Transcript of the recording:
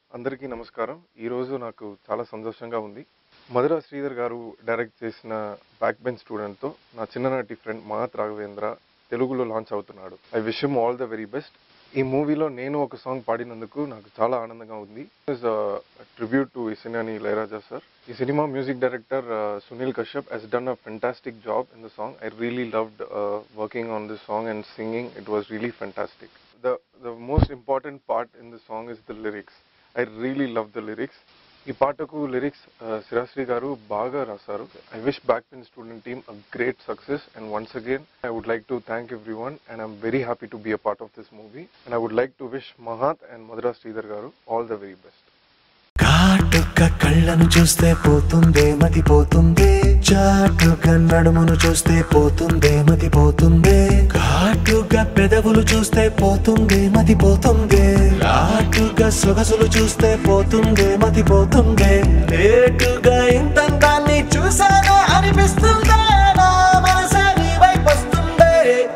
అందరికీ నమస్కారం ఈరోజు నాకు చాలా సంతోషంగా ఉంది మధుర శ్రీధర్ గారు డైరెక్ట్ చేసిన బ్యాక్ బెంచ్ స్టూడెంట్తో నా చిన్ననాటి ఫ్రెండ్ మహత్ రాఘవేంద్ర తెలుగులో లాంచ్ అవుతున్నాడు I wish him all the very best ఈ మూవీలో నేను ఒక సాంగ్ పాడినందుకు నాకు చాలా ఆనందంగా ఉంది is tribute to Isaignani Ilaiyaraaja sir ఈ cinema music director Sunil Kashyap he's done a fantastic job in the song I really loved working on this song and singing it was really fantastic the the most important part in the song is the lyrics. I really love the lyrics. ఈ పాటకు lyrics శిరాశ్రీ garu బాగా రాశారు I wish back pen student team a great success and once again I would like to thank everyone and I'm very happy to be a part of this movie and I would like to wish Mahat and Madhura Sridhar garu all the very best కాటుక కళ్ళను చూస్తే పోతుందే మతి పోతుందే చాటుగా నడుమును చూస్తే పోతుందే మతి పోతుందే ఘాటుగా పెదవులు చూస్తే పోతుందే మతి పోతుందే లాటుగా సొగసులు చూస్తే పోతుందే మతి పోతుందే లేటుగా ఇంతంగా